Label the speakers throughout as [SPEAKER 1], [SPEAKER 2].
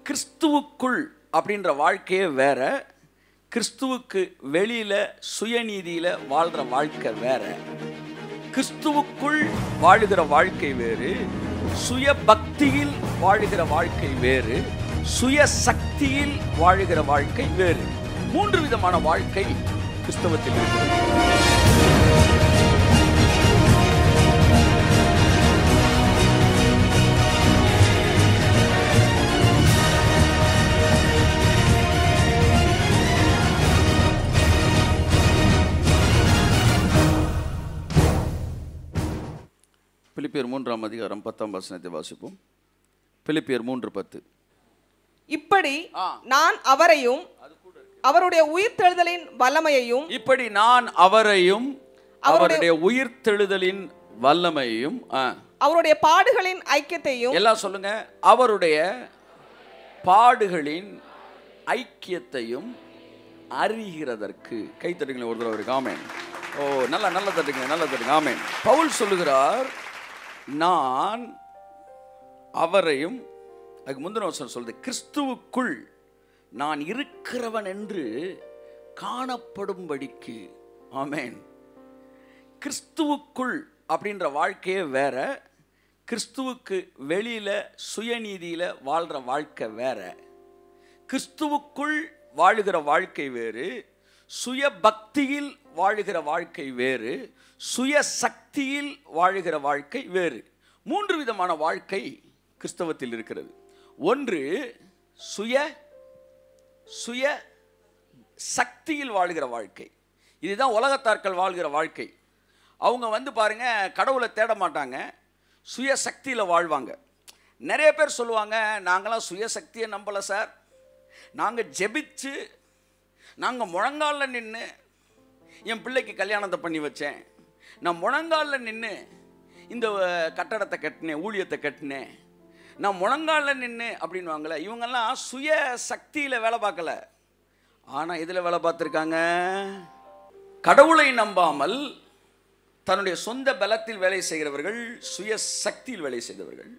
[SPEAKER 1] கிறிஸ்துவுக்குள் அப்படின்ற வாழ்க்கையே வேற கிறிஸ்துவுக்கு வெளியில சுயநீதியில வாழ்ற வாழ்க்கை வேற கிறிஸ்துவுக்குள் வாழுகிற வாழ்க்கை வேறு சுய பக்தியில் வாழுகிற வாழ்க்கை வேறு சுய சக்தியில் வாழுகிற வாழ்க்கை வேறு மூன்று விதமான வாழ்க்கை கிறிஸ்தவத்தில் இருக்கிறது பிலிப்பியர் மூன்றாம் அதிகாரம் பத்தாம் வசனத்தை வாசிப்போம் பிலிப்பியர் மூன்று பத்து
[SPEAKER 2] இப்படி
[SPEAKER 1] ஆ.
[SPEAKER 2] நான் அவரையும் அவருடைய உயிர்த்தெழுதலின் வல்லமையையும்
[SPEAKER 1] இப்படி நான் அவரையும்
[SPEAKER 2] அவருடைய-
[SPEAKER 1] அவருடைய உயிர்த்தெழுதலின் வல்லமையையும் ஆ,
[SPEAKER 2] அவருடைய பாடுகளின் ஐக்கியத்தையும்
[SPEAKER 1] எல்லாம் சொல்லுங்க அவருடைய பாடுகளின் ஐக்கியத்தையும் அறிகிறதற்கு கை தட்டுங்களேன் ஒரு தடவை இருக்கு ஆமேன் ஓ நல்லா நல்லா தட்டுங்க நல்லா தட்டுங்க ஆமேன் பவுல் சொல்லுகிறார் நான் அவரையும் அதுக்கு முந்தின வருஷம் சொல்றது கிறிஸ்துவுக்குள் நான் இருக்கிறவன் என்று காணப்படும்படிக்கு ஆமேன் கிறிஸ்துவுக்குள் அப்படின்ற வாழ்க்கையே வேற கிறிஸ்துவுக்கு வெளியில சுயநீதியில வாழ்ற வாழ்க்கை வேற கிறிஸ்துவுக்குள் வாழுகிற வாழ்க்கை வேறு சுய பக்தியில் வாழுகிற வாழ்க்கை வேறு சுய சக்தியில் வாழுகிற வாழ்க்கை வேறு மூன்று விதமான வாழ்க்கை கிறிஸ்தவத்தில் இருக்கிறது ஒன்று சுய சுய சக்தியில் வாழ்கிற வாழ்க்கை இதுதான் உலகத்தார்கள் வாழ்கிற வாழ்க்கை அவங்க வந்து பாருங்க கடவுளை தேட மாட்டாங்க சுய சக்தியில் வாழ்வாங்க நிறைய பேர் சொல்லுவாங்க நாங்களாம் சுய சக்தியை நம்பலை சார் நாங்கள் ஜெபிச்சு நாங்கள் முழங்காலில் நின்று என் பிள்ளைக்கு கல்யாணத்தை பண்ணி வச்சேன் நான் முழங்காலில் நின்று இந்த அஹ், கட்டடத்தை கட்டினேன் ஊழியத்தை கட்டினேன் நான் முழங்காலில் நின்று அப்படின்வாங்களே இவங்கெல்லாம் சுய சக்தியில் வேலை பார்க்கல ஆனால் இதில் வேலை பார்த்துருக்காங்க கடவுளை நம்பாமல் தன்னுடைய சொந்த பலத்தில் வேலை செய்கிறவர்கள் சுய சக்தியில் வேலை செய்தவர்கள்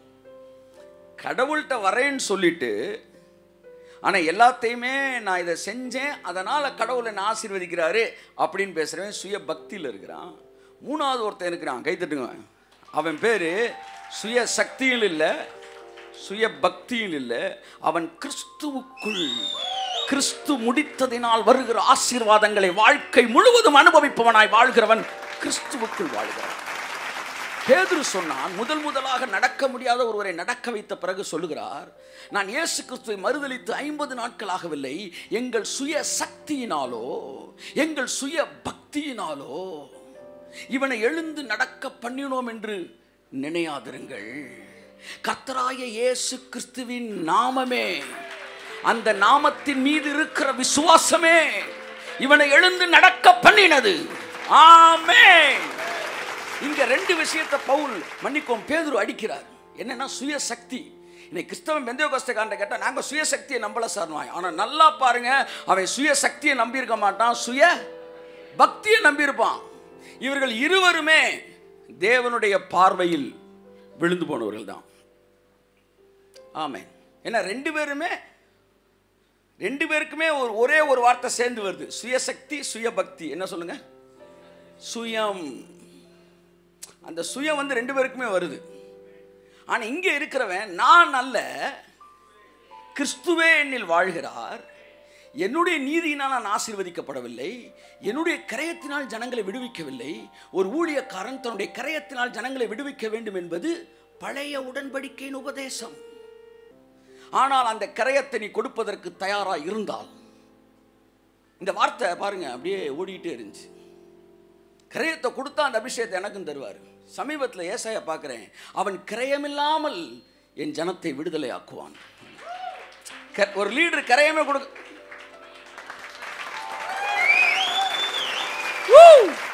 [SPEAKER 1] கடவுள்கிட்ட வரேன்னு சொல்லிட்டு ஆனால் எல்லாத்தையுமே நான் இதை செஞ்சேன் அதனால் கடவுளை என்னை ஆசீர்வதிக்கிறாரு அப்படின்னு பேசுகிறவன் சுய பக்தியில் இருக்கிறான் மூணாவது ஒருத்தன் இருக்கிறான் கைத்தட்டுங்க அவன் பேர் சுய சக்தியில் இல்லை சுய பக்தியில் இல்லை அவன் கிறிஸ்துவுக்குள் கிறிஸ்து முடித்ததினால் வருகிற ஆசீர்வாதங்களை வாழ்க்கை முழுவதும் அனுபவிப்பவனாய் வாழ்கிறவன் கிறிஸ்துவுக்குள் வாழ்கிறான் பேதுரு சொன்னான் முதல் முதலாக நடக்க முடியாத ஒருவரை நடக்க வைத்த பிறகு சொல்லுகிறார் நான் இயேசு கிறிஸ்துவை மறுதலித்து ஐம்பது நாட்களாகவில்லை எங்கள் சுய சக்தியினாலோ எங்கள் சுய பக்தியினாலோ இவனை எழுந்து நடக்க பண்ணினோம் என்று நினையாதிருங்கள் கர்த்தராய இயேசு கிறிஸ்துவின் நாமமே அந்த நாமத்தின் மீது இருக்கிற விசுவாசமே இவனை எழுந்து நடக்க பண்ணினது ஆமென் இங்க ரெண்டு விஷயத்தை பவுல் மன்னிக்கும் பேதுரு அடிக்கிறார் என்னன்னா சுய சக்தி இன்னைக்கு கிறிஸ்தவன் பெந்தய கஷ்டக்காரன் கேட்டால் நாங்கள் சுய சக்தியை நம்பல சார்வாய் ஆனால் நல்லா பாருங்க அவன் சுய சக்தியை நம்பியிருக்க மாட்டான் சுய பக்தியை நம்பியிருப்பான் இவர்கள் இருவருமே தேவனுடைய பார்வையில் விழுந்து போனவர்கள் தான் ஆமென் ஏன்னா ரெண்டு பேருமே ரெண்டு பேருக்குமே ஒரு ஒரே ஒரு வார்த்தை சேர்ந்து வருது சுயசக்தி சுயபக்தி என்ன சொல்லுங்க சுயம் அந்த சுயம் வந்து ரெண்டு பேருக்குமே வருது ஆனால் இங்கே இருக்கிறவன் நான் அல்ல கிறிஸ்துவே என்னில் வாழ்கிறார் என்னுடைய நீதியினால் நான் ஆசீர்வதிக்கப்படவில்லை என்னுடைய கரையத்தினால் ஜனங்களை விடுவிக்கவில்லை ஒரு ஊழியக்காரன் தன்னுடைய கரையத்தினால் ஜனங்களை விடுவிக்க வேண்டும் என்பது பழைய உடன்படிக்கையின் உபதேசம் ஆனால் அந்த கரையத்தை நீ கொடுப்பதற்கு தயாராக இருந்தால் இந்த வார்த்தை பாருங்க அப்படியே ஓடிக்கிட்டே இருந்துச்சு கிரயத்தை கொடுத்தா அந்த அபிஷேகத்தை எனக்கும் தருவார் சமீபத்தில் ஏசாய பார்க்குறேன் அவன் கிரயமில்லாமல் என் ஜனத்தை விடுதலை ஆக்குவான் க- ஒரு லீடர் கிரயமே கொடுக்க Woo!